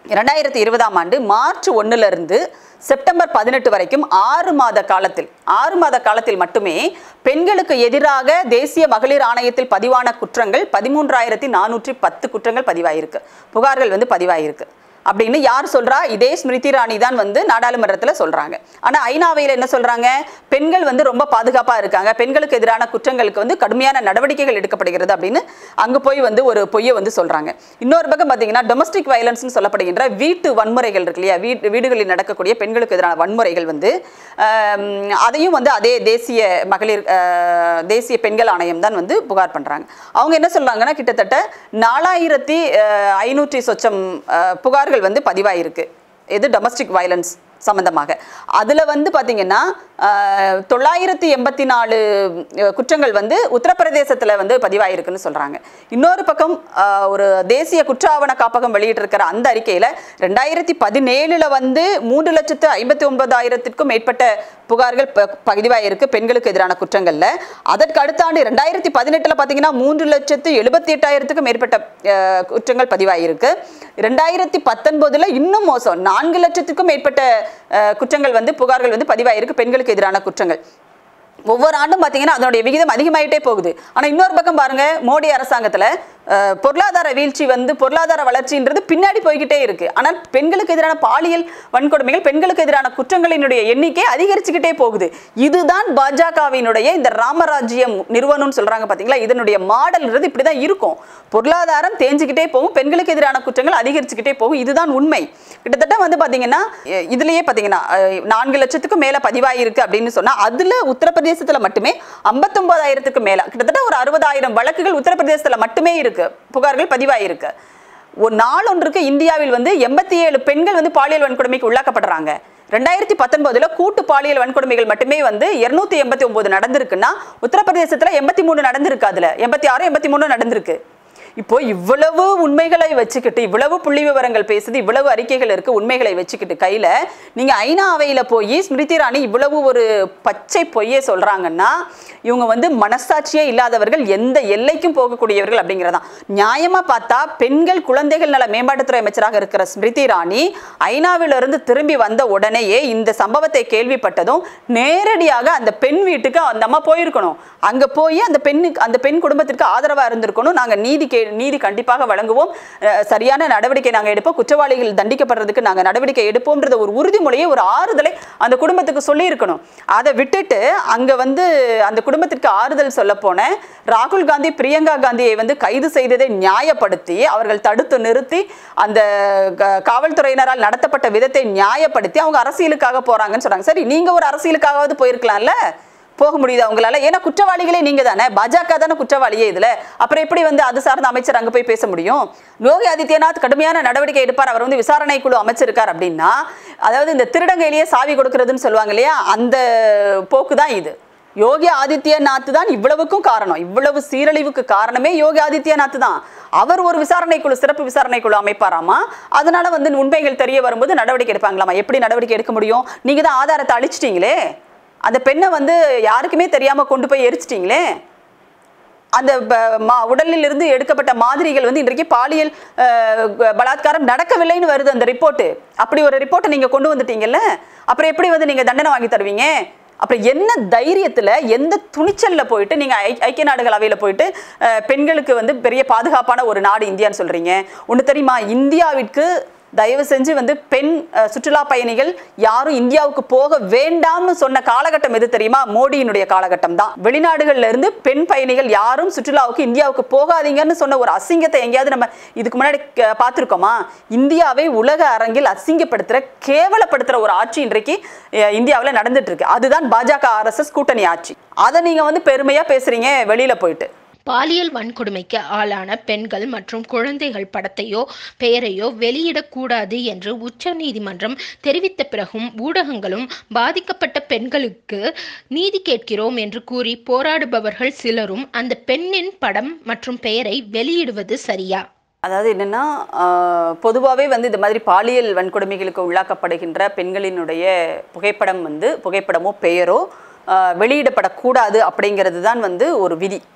இரண்டாயிரத்தி இருபதாம் ஆண்டு மார்ச் ஒண்ணுல இருந்து செப்டம்பர் பதினெட்டு வரைக்கும் ஆறு மாத காலத்தில் ஆறு மாத காலத்தில் மட்டுமே பெண்களுக்கு எதிராக தேசிய மகளிர் ஆணையத்தில் பதிவான குற்றங்கள் பதிமூன்றாயிரத்தி நானூற்றி பத்து குற்றங்கள் பதிவாயிருக்கு புகார்கள் வந்து பதிவாயிருக்கு அப்படின்னு யார் சொல்றா இதே ஸ்மிருதி இராணி தான் வந்து நாடாளுமன்றத்துல சொல்றாங்க ஆனா ஐநாவையில் என்ன சொல்றாங்க பெண்கள் வந்து ரொம்ப பாதுகாப்பா இருக்காங்க பெண்களுக்கு எதிரான குற்றங்களுக்கு வந்து கடுமையான நடவடிக்கைகள் எடுக்கப்படுகிறது அப்படின்னு அங்க போய் வந்து ஒரு பொய்யை வந்து சொல்றாங்க இன்னொரு பக்கம் பாத்தீங்கன்னா டொமஸ்டிக் வயலன்ஸ்னு சொல்லப்படுகின்ற வீட்டு வன்முறைகள் இருக்கு இல்லையா வீட்டு வீடுகளில் நடக்கக்கூடிய பெண்களுக்கு எதிரான வன்முறைகள் வந்து ஆம், அதையும் வந்து அதே தேசிய மகளிர் ஆஹ், தேசிய பெண்கள் ஆணையம் தான் வந்து புகார் பண்றாங்க அவங்க என்ன சொல்றாங்கன்னா கிட்டத்தட்ட நாலாயிரத்தி ஐநூற்றி சொச்சம் ஆஹ், புகார்கள் வந்து பதிவாயிருக்கு இது டொமஸ்டிக் வயலன்ஸ் சம்பந்தமாக அதுல வந்து பாத்தீங்கன்னா ஆஹ், தொள்ளாயிரத்தி எண்பத்தி நாலு அஹ், குற்றங்கள் வந்து உத்தரப்பிரதேசத்துல வந்து பதிவாயிருக்குன்னு சொல்றாங்க இன்னொரு பக்கம் ஆஹ், ஒரு தேசிய குற்ற ஆவண காப்பகம் வெளியிட்டிருக்கிற அந்த அறிக்கையில ரெண்டாயிரத்தி பதினேழுல வந்து மூன்று லட்சத்து ஐம்பத்தி ஒன்பதாயிரத்திற்கும் மேற்பட்ட புகார்கள் ப- பதிவாயிருக்கு பெண்களுக்கு எதிரான குற்றங்கள்ல அதற்கு அடுத்த ஆண்டு ரெண்டாயிரத்தி பதினெட்டுல பாத்தீங்கன்னா மூன்று லட்சத்து எழுபத்தி எட்டாயிரத்துக்கும் மேற்பட்ட அஹ், குற்றங்கள் பதிவாயிருக்கு ரெண்டாயிரத்தி பத்தொன்பதுல இன்னும் மோசம் நான்கு லட்சத்துக்கும் மேற்பட்ட அஹ், குற்றங்கள் வந்து புகார்கள் வந்து பதிவாயிருக்கு பெண்களுக்கு எதிரான குற்றங்கள் ஒவ்வொரு ஆண்டும் பார்த்தீங்கன்னா அதனுடைய விகிதம் அதிகமாயிட்டே போகுது ஆனால் இன்னொரு பக்கம் பாருங்க மோடி அரசாங்கத்தில் அஹ், பொருளாதார வீழ்ச்சி வந்து பொருளாதார வளர்ச்சின்றது பின்னாடி போய்கிட்டே இருக்கு ஆனால் பெண்களுக்கு எதிரான பாலியல் வன்கொடுமைகள் பெண்களுக்கு எதிரான குற்றங்களினுடைய எண்ணிக்கை அதிகரிச்சுக்கிட்டே போகுது இதுதான் பாஜகவினுடைய இந்த ராமராஜ்யம் நிறுவனம்னு சொல்றாங்க பார்த்தீங்களா இதனுடைய மாடல்ன்றது இப்படி தான் இருக்கும் பொருளாதாரம் தேஞ்சிக்கிட்டே போகும் பெண்களுக்கு எதிரான குற்றங்கள் அதிகரிச்சுக்கிட்டே போகும் இதுதான் உண்மை கிட்டத்தட்ட வந்து பார்த்தீங்கன்னா அஹ், இதுலயே பார்த்தீங்கன்னா அஹ், நான்கு லட்சத்துக்கும் மேல பதிவாயிருக்கு அப்படின்னு சொன்னா அதுல உத்தரப்பிரதேசத்துல மட்டுமே ஐம்பத்தொன்பதாயிரத்துக்கு மேல கிட்டத்தட்ட ஒரு அறுபதாயிரம் வழக்குகள் உத்தரப்பிரதேசத்துல மட்டுமே இருக்கு புகார்கள் பதிவாயிருக்கு ஒரு நாளொன்றுக்கு இந்தியாவில் வந்து எண்பத்தி ஏழு பெண்கள் வந்து பாலியல் வன்கொடுமைக்கு உள்ளாக்கப்படுறாங்க ரெண்டாயிரத்தி பத்தொன்பதுல கூட்டு பாலியல் வன்கொடுமைகள் மட்டுமே வந்து இருநூத்தி எண்பத்தி ஒன்பது நடந்திருக்குன்னா உத்தரப்பிரதேசத்துல எண்பத்தி மூணு நடந்திருக்கு அதுல எண்பத்தி ஆறு எண்பத்தி மூணு நடந்திருக்கு இப்போ இவ்வளவு உண்மைகளை வச்சுக்கிட்டு இவ்வளவு புள்ளி விவரங்கள் பேசுது இவ்வளவு அறிக்கைகள் இருக்கு உண்மைகளை வச்சுக்கிட்டு கையில நீங்க ஐநா அவையில போய் ஸ்மிருதி இராணி இவ்வளவு ஒரு பச்சை பொய்யை சொல்றாங்கன்னா இவங்க வந்து மனசாட்சியே இல்லாதவர்கள் எந்த எல்லைக்கும் போகக்கூடியவர்கள் அப்படிங்கிறதா நியாயமா பார்த்தா பெண்கள் குழந்தைகள் நல மேம்பாட்டுத்துறை அமைச்சராக இருக்கிற ஸ்மிருதி இராணி ஐநாவிலிருந்து திரும்பி வந்த உடனேயே இந்த சம்பவத்தை கேள்விப்பட்டதும் நேரடியாக அந்த பெண் வீட்டுக்கு அந்த அம்மா போயிருக்கணும் அங்க போய் அந்த பெண்ணுக்கு அந்த பெண் குடும்பத்திற்கு ஆதரவா இருந்திருக்கணும் நாங்க நீதி கே நீதி கண்டிப்பாக வழங்குவோம் அஹ், சரியான நடவடிக்கை நாங்க எடுப்போம் குற்றவாளிகள் தண்டிக்கப்படுறதுக்கு நாங்க நடவடிக்கை எடுப்போம்ன்றத ஒரு உறுதிமொழியை ஒரு ஆறுதலை அந்த குடும்பத்துக்கு சொல்லி இருக்கணும் அதை விட்டுட்டு அங்க வந்து அந்த குடும்பத்திற்கு ஆறுதல் சொல்ல போன ராகுல் காந்தி பிரியங்கா காந்தியை வந்து கைது செய்ததை நியாயப்படுத்தி அவர்கள் தடுத்து நிறுத்தி அந்த க- காவல்துறையினரால் நடத்தப்பட்ட விதத்தை நியாயப்படுத்தி அவங்க அரசியலுக்காக போறாங்கன்னு சொல்றாங்க சரி நீங்க ஒரு அரசியலுக்காகவாவது போயிருக்கலாம்ல போக முடியுது அவங்களால ஏன்னா குற்றவாளிகளே நீங்க தானே பாஜக தானே குற்றவாளியே இதுல அப்புறம் எப்படி வந்து அது சார்ந்த அமைச்சர் அங்க போய் பேச முடியும் யோகி ஆதித்யநாத் கடுமையான நடவடிக்கை எடுப்பார் அவர் வந்து விசாரணை குழு அமைச்சிருக்கார் அப்படின்னா அதாவது இந்த திருடங்கையிலேயே சாவி கொடுக்கறதுன்னு சொல்லுவாங்க இல்லையா அந்த போக்கு தான் இது யோகி ஆதித்யநாத் தான் இவ்வளவுக்கும் காரணம் இவ்வளவு சீரழிவுக்கு காரணமே யோகி ஆதித்யநாத் தான் அவர் ஒரு விசாரணை குழு சிறப்பு விசாரணை குழு அமைப்பாராமா அதனால வந்து உண்மைகள் தெரிய வரும்போது நடவடிக்கை எடுப்பாங்களாமா எப்படி நடவடிக்கை எடுக்க முடியும் நீங்க தான் ஆதாரத்தை அழிச்சிட்டீங்களே அந்த பெண்ணை வந்து யாருக்குமே தெரியாம கொண்டு போய் எரிச்சிட்டீங்களே அந்த ப- மா- உடலில் இருந்து எடுக்கப்பட்ட மாதிரிகள் வந்து இன்றைக்கு பாலியல் அஹ், க- பலாத்காரம் நடக்கவில்லைன்னு வருது அந்த ரிப்போர்ட் அப்படி ஒரு ரிப்போர்ட்டை நீங்க கொண்டு வந்துட்டீங்கல்ல அப்புறம் எப்படி வந்து நீங்க தண்டனை வாங்கி தருவீங்க அப்புறம் என்ன தைரியத்துல எந்த துணிச்சல்ல போயிட்டு நீங்க ஐ- ஐக்கிய நாடுகள் அவையில போயிட்டு அஹ், பெண்களுக்கு வந்து பெரிய பாதுகாப்பான ஒரு நாடு இந்தியான்னு சொல்றீங்க ஒண்ணு தெரியுமா இந்தியாவிற்கு தயவு செஞ்சு வந்து பெண் அஹ், சுற்றுலா பயணிகள் யாரும் இந்தியாவுக்கு போக வேண்டாம்னு சொன்ன காலகட்டம் எது தெரியுமா மோடியினுடைய காலகட்டம் தான் வெளிநாடுகள்ல இருந்து பெண் பயணிகள் யாரும் சுற்றுலாவுக்கு இந்தியாவுக்கு போகாதீங்கன்னு சொன்ன ஒரு அசிங்கத்தை எங்கேயாவது நம்ம இதுக்கு முன்னாடி க- பார்த்திருக்கோமா இந்தியாவை உலக அரங்கில் அசிங்கப்படுத்துற கேவலப்படுத்துற ஒரு ஆட்சி இன்றைக்கு அஹ், இந்தியாவுல நடந்துட்டு இருக்கு அதுதான் பாஜக ஆர்எஸ்எஸ் கூட்டணி ஆட்சி அதை நீங்க வந்து பெருமையா பேசுறீங்க வெளியில போயிட்டு பாலியல் வன்கொடுமைக்கு ஆளான பெண்கள் மற்றும் குழந்தைகள் படத்தையோ பெயரையோ வெளியிடக்கூடாது என்று உச்சநீதிமன்றம் தெரிவித்த பிறகும் ஊடகங்களும் பாதிக்கப்பட்ட பெண்களுக்கு நீதி கேட்கிறோம் என்று கூறி போராடுபவர்கள் சிலரும் அந்த பெண்ணின் படம் மற்றும் பெயரை வெளியிடுவது சரியா அதாவது என்னன்னா பொதுவாகவே வந்து இந்த மாதிரி பாலியல் வன்கொடுமைகளுக்கு உள்ளாக்கப்படுகின்ற பெண்களினுடைய புகைப்படம் வந்து புகைப்படமோ பெயரோ ஆஹ் வெளியிடப்படக்கூடாது அப்படிங்கிறது தான் வந்து ஒரு விதி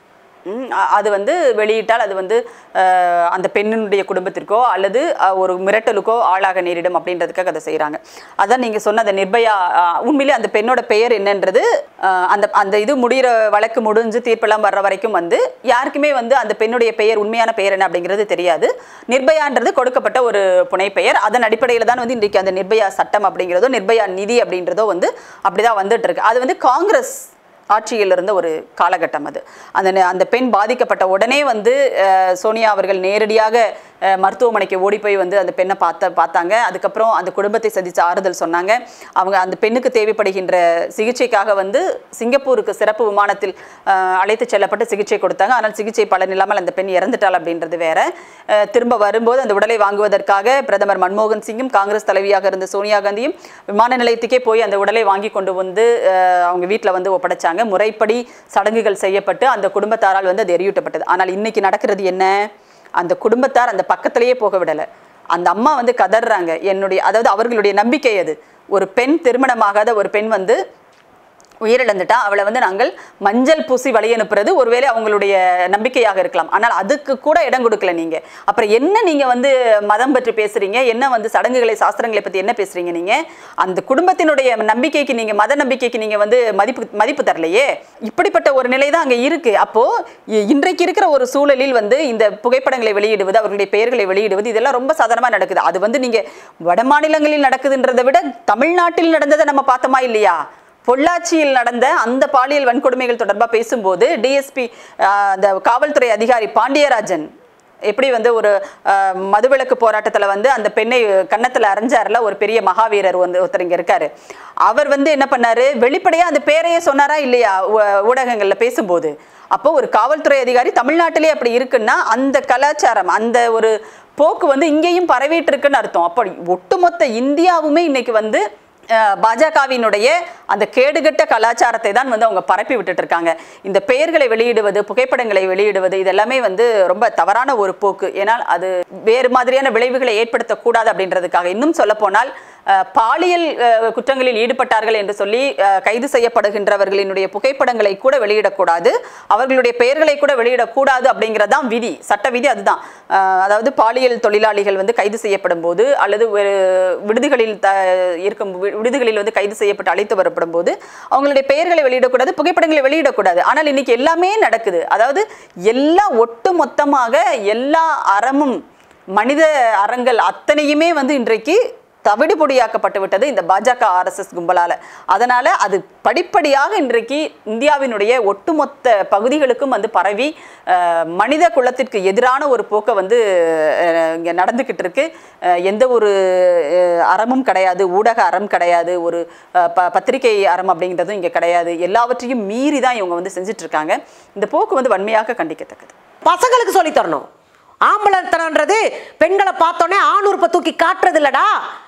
ம், அ- அது வந்து வெளியிட்டால் அது வந்து அஹ், அந்த பெண்ணினுடைய குடும்பத்திற்கோ அல்லது அஹ், ஒரு மிரட்டலுக்கோ ஆளாக நேரிடும் அப்படின்றதுக்காக அதை செய்கிறாங்க அதான் நீங்கள் சொன்ன அந்த நிர்பயா அஹ், உண்மையிலே அந்த பெண்ணோட பெயர் என்னன்றது அஹ், அந்த அந்த இது முடிகிற வழக்கு முடிஞ்சு தீர்ப்பெல்லாம் வர்ற வரைக்கும் வந்து யாருக்குமே வந்து அந்த பெண்ணுடைய பெயர் உண்மையான பெயர் என்ன அப்படிங்கிறது தெரியாது நிர்பயான்றது கொடுக்கப்பட்ட ஒரு புனைப்பெயர் அதன் அடிப்படையில் தான் வந்து இன்றைக்கு அந்த நிர்பயா சட்டம் அப்படிங்கிறதோ நிர்பயா நிதி அப்படின்றதோ வந்து அப்படிதான் வந்துட்டு இருக்கு அது வந்து காங்கிரஸ் ஆட்சியில் இருந்த ஒரு காலகட்டம் அது அந்த நெ- அந்த பெண் பாதிக்கப்பட்ட உடனே வந்து அஹ், சோனியா அவர்கள் நேரடியாக அஹ், மருத்துவமனைக்கு ஓடி போய் வந்து அந்த பெண்ணை பார்த்த பார்த்தாங்க அதுக்கப்புறம் அந்த குடும்பத்தை சந்தித்து ஆறுதல் சொன்னாங்க அவங்க அந்த பெண்ணுக்கு தேவைப்படுகின்ற சிகிச்சைக்காக வந்து சிங்கப்பூருக்கு சிறப்பு விமானத்தில் அஹ், அழைத்து செல்லப்பட்டு சிகிச்சை கொடுத்தாங்க ஆனால் சிகிச்சை பலன் இல்லாமல் அந்த பெண் இறந்துட்டாள் அப்படின்றது வேற அஹ், திரும்ப வரும்போது அந்த உடலை வாங்குவதற்காக பிரதமர் மன்மோகன் சிங்கும் காங்கிரஸ் தலைவியாக இருந்த சோனியா காந்தியும் விமான நிலையத்துக்கே போய் அந்த உடலை வாங்கி கொண்டு வந்து அஹ், அவங்க வீட்டில் வந்து ஒப்படைச்சாங்க முறைப்படி சடங்குகள் செய்யப்பட்டு அந்த குடும்பத்தாரால் வந்து அது எரியூட்டப்பட்டது ஆனால் இன்னைக்கு நடக்கிறது என்ன அந்த குடும்பத்தார் அந்த பக்கத்திலேயே போக விடலை அந்த அம்மா வந்து கதறாங்க என்னுடைய அதாவது அவர்களுடைய நம்பிக்கை அது ஒரு பெண் திருமணமாகாத ஒரு பெண் வந்து உயிரிழந்துட்டா அவளை வந்து நாங்கள் மஞ்சள் பூசி வழி அனுப்புறது ஒருவேளை அவங்களுடைய நம்பிக்கையாக இருக்கலாம் ஆனால் அதுக்கு கூட இடம் கொடுக்கல நீங்க அப்புறம் என்ன நீங்க வந்து மதம் பற்றி பேசுறீங்க என்ன வந்து சடங்குகளை சாஸ்திரங்களை பத்தி என்ன பேசுறீங்க நீங்க அந்த குடும்பத்தினுடைய நம்பிக்கைக்கு நீங்க மத நம்பிக்கைக்கு நீங்க வந்து மதிப்பு மதிப்பு தரலையே இப்படிப்பட்ட ஒரு நிலை தான் அங்க இருக்கு அப்போ இ- இன்றைக்கு இருக்கிற ஒரு சூழலில் வந்து இந்த புகைப்படங்களை வெளியிடுவது அவர்களுடைய பெயர்களை வெளியிடுவது இதெல்லாம் ரொம்ப சாதாரணமா நடக்குது அது வந்து நீங்க வட மாநிலங்களில் நடக்குதுன்றதை விட தமிழ்நாட்டில் நடந்ததை நம்ம பார்த்தோமா இல்லையா பொள்ளாச்சியில் நடந்த அந்த பாலியல் வன்கொடுமைகள் தொடர்பாக பேசும்போது டிஎஸ்பி அந்த காவல்துறை அதிகாரி பாண்டியராஜன் எப்படி வந்து ஒரு அஹ், மதுவிலக்கு போராட்டத்தில் வந்து அந்த பெண்ணை கன்னத்தில் அரைஞ்சார்ல ஒரு பெரிய மகாவீரர் வந்து ஒருத்தர் இங்கே இருக்காரு அவர் வந்து என்ன பண்ணாரு வெளிப்படையாக அந்த பேரையே சொன்னாரா இல்லையா ஊ- ஊடகங்கள்ல பேசும்போது அப்போ ஒரு காவல்துறை அதிகாரி தமிழ்நாட்டிலே அப்படி இருக்குன்னா அந்த கலாச்சாரம் அந்த ஒரு போக்கு வந்து இங்கேயும் பரவிட்டு இருக்குன்னு அர்த்தம் அப்படி ஒட்டுமொத்த இந்தியாவுமே இன்னைக்கு வந்து அஹ், பாஜகவினுடைய அந்த கேடுகட்ட கலாச்சாரத்தை தான் வந்து அவங்க பரப்பி விட்டுட்டு இருக்காங்க இந்த பெயர்களை வெளியிடுவது புகைப்படங்களை வெளியிடுவது இதெல்லாமே வந்து ரொம்ப தவறான ஒரு போக்கு ஏனால் அது வேறு மாதிரியான விளைவுகளை ஏற்படுத்தக்கூடாது அப்படின்றதுக்காக இன்னும் சொல்ல போனால் பாலியல் அஹ், குற்றங்களில் ஈடுபட்டார்கள் என்று சொல்லி அஹ், கைது செய்யப்படுகின்றவர்களினுடைய புகைப்படங்களை கூட வெளியிடக்கூடாது அவர்களுடைய பெயர்களை கூட வெளியிடக்கூடாது அப்படிங்கிறது தான் விதி சட்ட விதி அதுதான் அஹ், அதாவது பாலியல் தொழிலாளிகள் வந்து கைது செய்யப்படும் போது அல்லது ஒரு விடுதிகளில் த இருக்கும் வி- விடுதிகளில் வந்து கைது செய்யப்பட்டு அழைத்து வரப்படும் போது அவங்களுடைய பெயர்களை வெளியிடக்கூடாது புகைப்படங்களை வெளியிடக்கூடாது ஆனால் இன்னைக்கு எல்லாமே நடக்குது அதாவது எல்லா ஒட்டு மொத்தமாக எல்லா அறமும் மனித அறங்கள் அத்தனையுமே வந்து இன்றைக்கு தவிடு பொடியாக்கப்பட்டு விட்டது இந்த பாஜக ஆர்எஸ்எஸ் கும்பலால அதனால அது படிப்படியாக இன்றைக்கு இந்தியாவினுடைய ஒட்டுமொத்த பகுதிகளுக்கும் வந்து பரவி அஹ், மனித குலத்திற்கு எதிரான ஒரு போக்கை வந்து அஹ், இங்க நடந்துக்கிட்டு இருக்கு அஹ், எந்த ஒரு அஹ், அறமும் கிடையாது ஊடக அறம் கிடையாது ஒரு அஹ், ப பத்திரிகை அறம் அப்படிங்கிறதும் இங்க கிடையாது எல்லாவற்றையும் மீறி தான் இவங்க வந்து செஞ்சுட்டு இருக்காங்க இந்த போக்கு வந்து வன்மையாக கண்டிக்கத்தக்கது பசங்களுக்கு சொல்லி தரணும் ஆம்பளத்தனன்றது பெண்களை பார்த்தோன்னே ஆணுறுப்பை தூக்கி காட்டுறது இல்லடா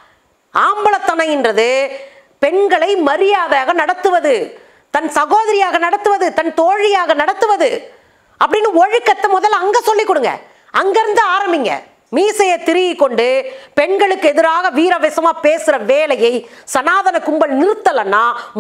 ஆம்பளத்தனைன்றது பெண்களை மரியாதையாக நடத்துவது தன் சகோதரியாக நடத்துவது தன் தோழியாக நடத்துவது அப்படின்னு ஒழுக்கத்தை முதல்ல அங்க சொல்லி கொடுங்க அங்கிருந்து ஆரம்பிங்க மீசையை திருகி கொண்டு பெண்களுக்கு எதிராக வீரவசமா பேசுற வேலையை சனாதன கும்பல் நிறுத்தலைன்னா